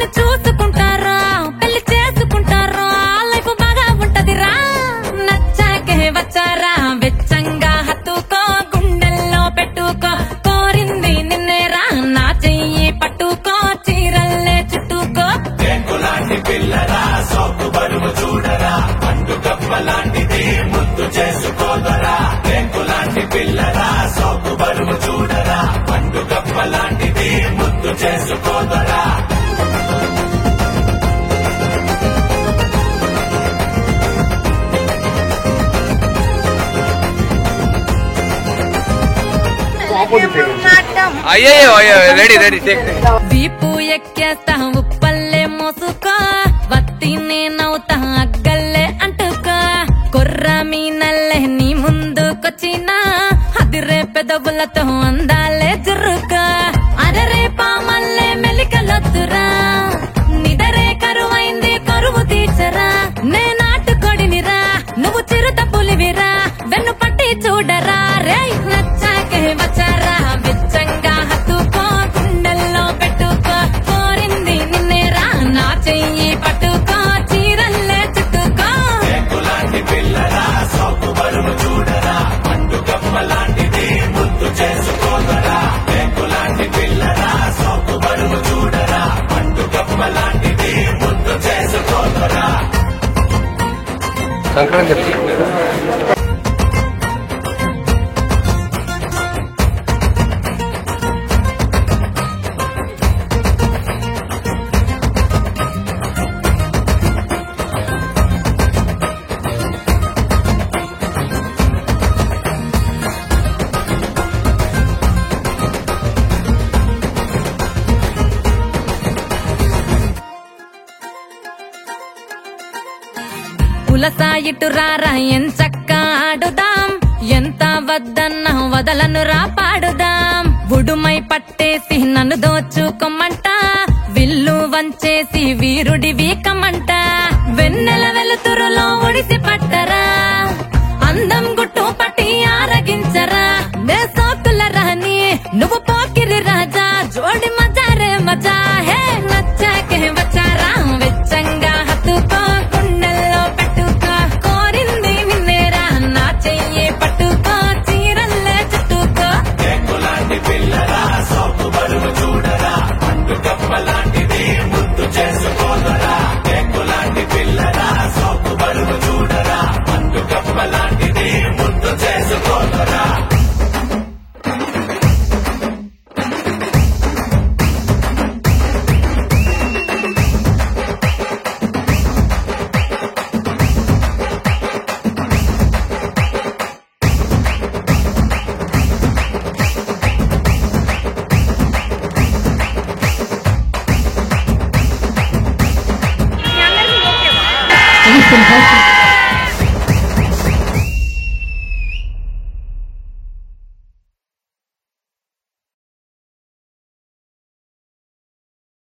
చూసుకుంటారా పెళ్లి చేసుకుంటారా లైఫ్ బాగా ఉంటదిరా నచ్చాకే వచ్చారా వెచ్చంగా హత్తుకో గుండెల్లో పెట్టుకో కోరింది నిన్నేరా నా చెయ్యి పట్టుకో చీరల్లే చుట్టుకో టెంకులాంటి పిల్లరా సోకు బరువు చూడరా పండు కప్పలాంటిది ముద్దు చేసుకోదరా టెంకులాంటి పిల్లరా సోకు బరువు చూడరా పండు కప్పలాంటిది ముద్దు చేసుకోదరా అయ్యో అయ్యో రెడీ రెడీ వీపు ఎక్కేస్తా ఉప్పల్లే మోసుకో వత్తి నేనవుతా అగ్గల్లే అంటుకో కొర్ర మీనల్లే నీ ముందుకొచ్చినా అదిరే పెదవులతో అందాలే జరుకో అరరే పామల్లే మెలికలొద్దురా నిదరే కరువైంది కరువు తీర్చరా నే నాటుకొడినిరా నువ్వు చిరుత పులివిరా వెన్ను పట్టి చూడరా రే నచ్చాకే వచ్చారా విచ్చంగా హత్తుకో గుండెల్లో పెట్టుకో కోరింది నిన్నేరా నా చెయ్యి పట్టుకో చీరల్లే చుట్టుకో టెంకులాంటి పిల్లరా సోకు బరువు చూడరా పండు కప్పలాంటిది ముద్దు చేసుకోదరా టెంకులాంటి పిల్లరా సోకు బరువు చూడరా పండు కప్పలాంటిది ముద్దు చేసుకోదరా సంక్రాంతి పులసాయిటు రారా ఎంచక్క ఆడుదాం ఎంత వద్దన్నా వదలను రా పాడుదాం ఉడుమై పట్టేసి నన్ను దోచుకోమంట విల్లు వంచేసి వీరుడి వీకమంట వెన్నెల వెలుతురులో ఒడిసి పట్టరా అందం గుట్టు పట్టి ఆరగించరా నే సోకుల రాని నువ్వు పోకిరి రాజా జోడి మజారే మజా హే నచ్చాకే వచ్చారా వెచ్చంగా హత్తుకో గుండెల్లో పెట్టుకో కోరింది నిన్నేరా నా చెయ్యి పట్టుకో చీరల్లే చుట్టుకో టెంకులాంటి పిల్లరా సోకు బరువు చూడరా పండు కప్పలాంటిది ముద్దు చేసుకోదరా టెంకులాంటి పిల్లరా సోకు బరువు చూడరా పండు కప్పలాంటిది ముద్దు చేసుకోదరా Listen,